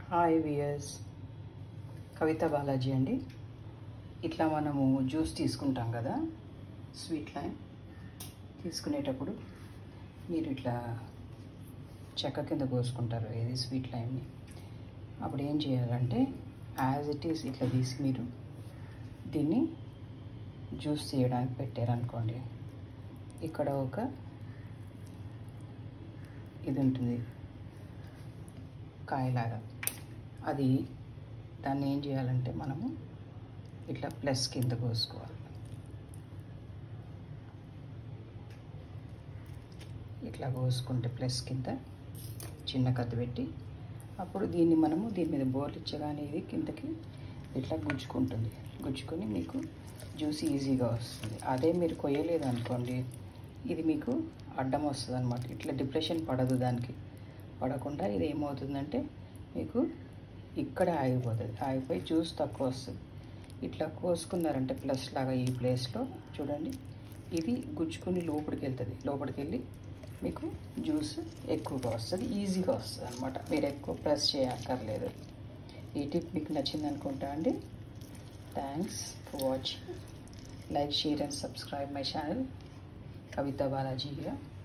hi viewers కవిత బాలాజీ అండి ఇట్లా మనము జ్యూస్ తీసుకుంటాం కదా స్వీట్ లైమ్ తీసుకునేటప్పుడు మీరు ఇట్లా చెక్క కింద కోసుకుంటారు ఏది స్వీట్ లైమ్ని అప్పుడు ఏం చేయాలంటే యాజ్ ఇట్ ఈస్ ఇట్లా తీసి మీరు దీన్ని జ్యూస్ తీయడానికి పెట్టారనుకోండి ఇక్కడ ఒక ఇది ఉంటుంది కాయలాగా అది దాన్ని ఏం చేయాలంటే మనము ఇట్లా ప్లస్ కింద కోసుకోవాలి ఇట్లా కోసుకుంటే ప్లస్ కింద చిన్న కత్తి పెట్టి అప్పుడు దీన్ని మనము దీని మీద బోర్లు ఇచ్చగానే ఇది కిందకి ఇట్లా గుచ్చుకుంటుంది గుచ్చుకొని మీకు జ్యూస్ ఈజీగా వస్తుంది అదే మీరు కొయ్యలేదు అనుకోండి ఇది మీకు అడ్డం వస్తుంది అనమాట ఇట్లా డిప్రెషన్ పడదు దానికి పడకుండా ఇది ఏమవుతుందంటే మీకు ఇక్కడ ఆగిపోతుంది ఆగిపోయి జ్యూస్ తక్కువ వస్తుంది ఇట్లా కోసుకున్నారంటే ప్లస్ లాగా ఈ ప్లేస్లో చూడండి ఇది గుచ్చుకుని లోపలికి వెళ్తుంది లోపలికి వెళ్ళి మీకు జ్యూస్ ఎక్కువగా వస్తుంది ఈజీగా వస్తుంది అనమాట మీరు ఎక్కువ ప్రెస్ చేయక్కర్లేదు ఈ టిప్ మీకు నచ్చింది అనుకుంటా అండి thanks for watching like share and subscribe my channel Kavitha Balaji here